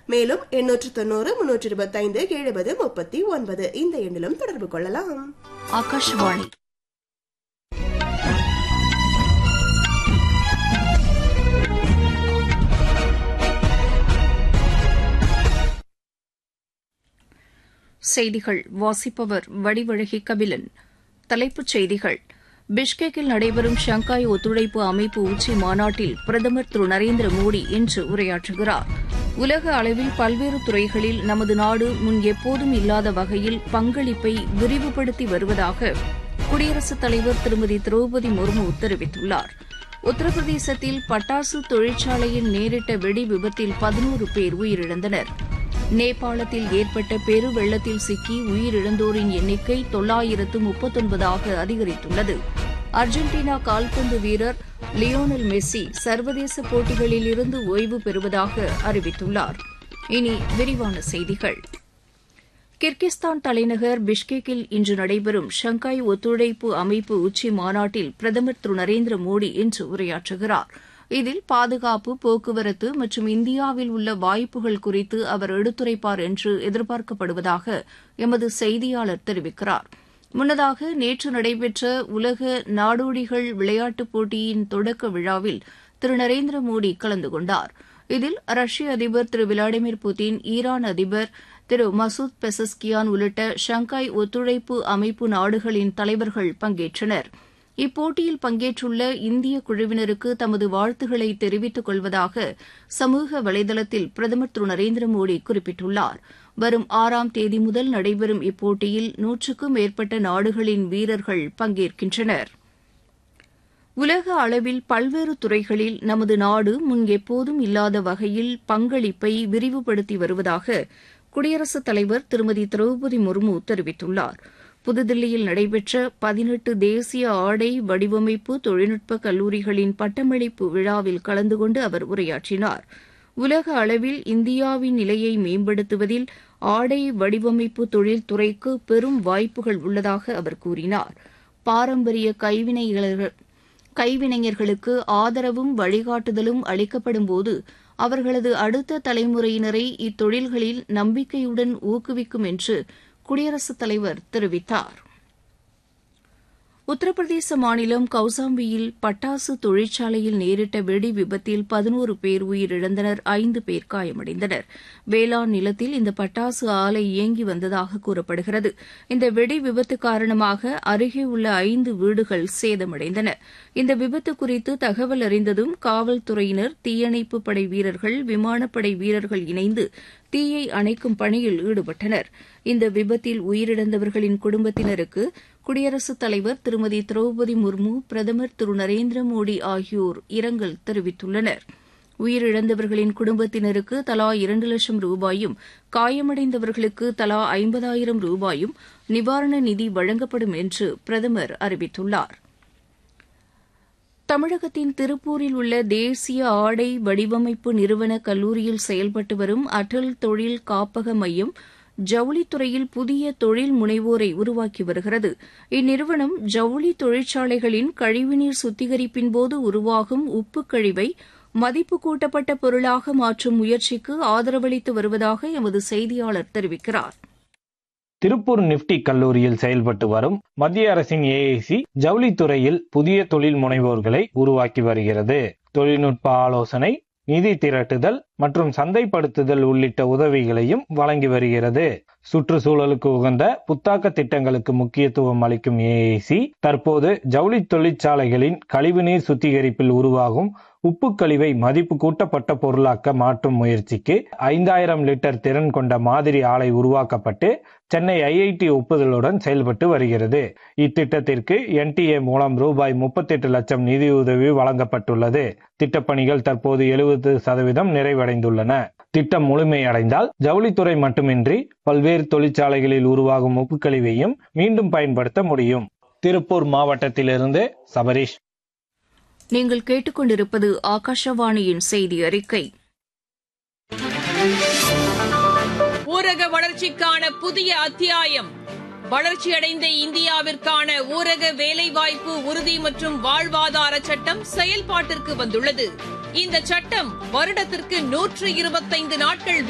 மேலும் எண்ணூற்று தொண்ணூறு முன்னூற்று இருபத்தைந்து எழுபது முப்பத்தி ஒன்பது இந்த எண்ணிலும் தொடர்பு கொள்ளலாம் ஆகாஷவாணி செய்திகள் வாசிப்பவர் வடிவழகி கபிலன் தலைப்புச் செய்திகள் பிஷ்கெக்கில் நடைபெறும் ஷங்காய் ஒத்துழைப்பு அமைப்பு உச்சி மாநாட்டில் பிரதமர் திரு நரேந்திர மோடி இன்று உரையாற்றுகிறார் உலக அளவில் பல்வேறு துறைகளில் நமது நாடு முன் எப்போதும் இல்லாத வகையில் பங்களிப்பை விரிவுபடுத்தி வருவதாக குடியரசுத் தலைவர் திருமதி திரௌபதி முர்மு தெரிவித்துள்ளார் உத்தரப்பிரதேசத்தில் பட்டாசு தொழிற்சாலையில் நேரிட்ட வெடி விபத்தில் பதினோரு பேர் உயிரிழந்தனர் நேபாளத்தில் ஏற்பட்ட பெரு வெள்ளத்தில் சிக்கி உயிரிழந்தோரின் எண்ணிக்கை தொள்ளாயிரத்து முப்பத்தொன்பதாக அதிகரித்துள்ளது அர்ஜென்டினா கால்பந்து வீரர் லியோனல் மெஸ்ஸி சர்வதேச போட்டிகளில் இருந்து ஓய்வு பெறுவதாக அறிவித்துள்ளார் இனி விரிவான செய்திகள் கிர்கிஸ்தான் தலைநகர் பிஷ்கெக்கில் இன்று நடைபெறும் ஷங்காய் ஒத்துழைப்பு அமைப்பு உச்சி மாநாட்டில் பிரதமர் திரு நரேந்திர மோடி இன்று உரையாற்றுகிறார் இதில் பாதுகாப்பு போக்குவரத்து மற்றும் இந்தியாவில் உள்ள வாய்ப்புகள் குறித்து அவர் எடுத்துரைப்பார் என்று எதிர்பார்க்கப்படுவதாக எமது செய்தியாளர் தெரிவிக்கிறார் முன்னதாக நேற்று நடைபெற்ற உலக நாடோடிகள் விளையாட்டுப் போட்டியின் தொடக்க விழாவில் திரு நரேந்திர மோடி கலந்து கொண்டார் இதில் ரஷ்ய அதிபர் திரு விளாடிமிர் புட்டின் ஈரான் அதிபர் திரு மசூத் பெசஸ்கியான் உள்ளிட்ட ஷங்காய் ஒத்துழைப்பு அமைப்பு நாடுகளின் தலைவர்கள் பங்கேற்றனர் இப்போட்டியில் பங்கேற்றுள்ள இந்திய குழுவினருக்கு தமது வாழ்த்துக்களை தெரிவித்துக் கொள்வதாக சமூக வலைதளத்தில் பிரதமர் திரு நரேந்திர மோடி குறிப்பிட்டுள்ளார் வரும் ஆறாம் தேதி முதல் நடைபெறும் இப்போட்டியில் நூற்றுக்கும் மேற்பட்ட நாடுகளின் வீரர்கள் பங்கேற்கின்றனர் உலக அளவில் பல்வேறு துறைகளில் நமது நாடு முன் எப்போதும் இல்லாத வகையில் பங்களிப்பை விரிவுபடுத்தி வருவதாக குடியரசுத் தலைவர் திருமதி திரௌபதி முர்மு தெரிவித்துள்ளார் புதுதில்லியில் நடைபெற்ற பதினெட்டு தேசிய ஆடை வடிவமைப்பு தொழில்நுட்ப கல்லூரிகளின் பட்டமளிப்பு விழாவில் கலந்து கொண்டு அவர் உரையாற்றினார் உலக அளவில் இந்தியாவின் நிலையை மேம்படுத்துவதில் ஆடை வடிவமைப்பு தொழில்துறைக்கு பெரும் வாய்ப்புகள் உள்ளதாக அவர் கூறினார் பாரம்பரிய கைவினைஞர்கள் கைவினைஞர்களுக்கு ஆதரவும் வழிகாட்டுதலும் அளிக்கப்படும்போது அவர்களது அடுத்த தலைமுறையினரை இத்தொழில்களில் நம்பிக்கையுடன் ஊக்குவிக்கும் என்று குடியரசுத் தலைவர் தெரிவித்தார் உத்தரப்பிரதேச மாநிலம் கௌசாம்பியில் பட்டாசு தொழிற்சாலையில் நேரிட்ட வெடி விபத்தில் பதினோரு பேர் உயிரிழந்தனர் ஐந்து பேர் காயமடைந்தனர் வேளாண் நிலத்தில் இந்த பட்டாசு ஆலை இயங்கி வந்ததாக கூறப்படுகிறது இந்த வெடி விபத்து காரணமாக அருகே உள்ள ஐந்து வீடுகள் சேதமடைந்தன இந்த விபத்து குறித்து தகவல் அறிந்ததும் காவல்துறையினர் தீயணைப்பு படை வீரர்கள் விமானப்படை வீரர்கள் இணைந்து தீயை அணைக்கும் பணியில் ஈடுபட்டனர் இந்த விபத்தில் உயிரிழந்தவர்களின் குடும்பத்தினருக்கு குடியரசுத் தலைவர் திருமதி திரௌபதி முர்மு பிரதமர் திரு நரேந்திர மோடி ஆகியோர் இரங்கல் தெரிவித்துள்ளனர் உயிரிழந்தவர்களின் குடும்பத்தினருக்கு தலா இரண்டு லட்சம் ரூபாயும் காயமடைந்தவர்களுக்கு தலா ஐம்பதாயிரம் ரூபாயும் நிவாரண நிதி வழங்கப்படும் என்று பிரதமர் அறிவித்துள்ளார் தமிழகத்தின் திருப்பூரில் உள்ள தேசிய ஆடை வடிவமைப்பு நிறுவன கல்லூரியில் செயல்பட்டு வரும் அடல் தொழில் காப்பக மையம் ஜவுளித்துறையில் புதிய தொழில் முனைவோரை உருவாக்கி வருகிறது இந்நிறுவனம் ஜவுளி தொழிற்சாலைகளின் கழிவுநீர் சுத்திகரிப்பின் போது உருவாகும் உப்பு கழிவை மதிப்பு கூட்டப்பட்ட பொருளாக மாற்றும் முயற்சிக்கு ஆதரவளித்து வருவதாக எமது செய்தியாளர் தெரிவிக்கிறார் திருப்பூர் நிப்டி கல்லூரியில் செயல்பட்டு வரும் மத்திய அரசின் ஏஐசி ஜவுளித்துறையில் புதிய தொழில் முனைவோர்களை உருவாக்கி வருகிறது தொழில்நுட்ப ஆலோசனை நிதி திரட்டுதல் மற்றும் சந்தைப்படுத்துதல் உள்ளிட்ட உதவிகளையும் வழங்கி வருகிறது சுற்றுச்சூழலுக்கு உகந்த புத்தாக்க திட்டங்களுக்கு முக்கியத்துவம் அளிக்கும் ஏஐசி தற்போது ஜவுளி தொழிற்சாலைகளின் கழிவுநீர் சுத்திகரிப்பில் உருவாகும் உப்பு கழிவை மதிப்பு கூட்டப்பட்ட பொருளாக்க மாற்றும் முயற்சிக்கு ஐந்தாயிரம் லிட்டர் திறன் கொண்ட மாதிரி ஆலை உருவாக்கப்பட்டு சென்னை ஐஐடி ஒப்புதலுடன் செயல்பட்டு வருகிறது இத்திட்டத்திற்கு என்டிஏ மூலம் ரூபாய் முப்பத்தெட்டு லட்சம் நிதியுதவி வழங்கப்பட்டுள்ளது திட்டப்பணிகள் தற்போது எழுபது சதவீதம் நிறைவடைந்துள்ளன திட்டம் முழுமையடைந்தால் ஜவுளித்துறை மட்டுமின்றி பல்வேறு தொழிற்சாலைகளில் உருவாகும் உப்பு கழிவையும் மீண்டும் பயன்படுத்த முடியும் திருப்பூர் மாவட்டத்திலிருந்து சபரீஷ் நீங்கள் கேட்டுக்கொண்டிருப்பது ஆகாஷவாணியின் செய்தி அறிக்கை ஊரக வளர்ச்சிக்கான புதிய அத்தியாயம் வளர்ச்சியடைந்த இந்தியாவிற்கான ஊரக வேலைவாய்ப்பு உறுதி மற்றும் வாழ்வாதார சட்டம் செயல்பாட்டிற்கு வந்துள்ளது இந்த சட்டம் வருடத்திற்கு நூற்று இருபத்தைந்து நாட்கள்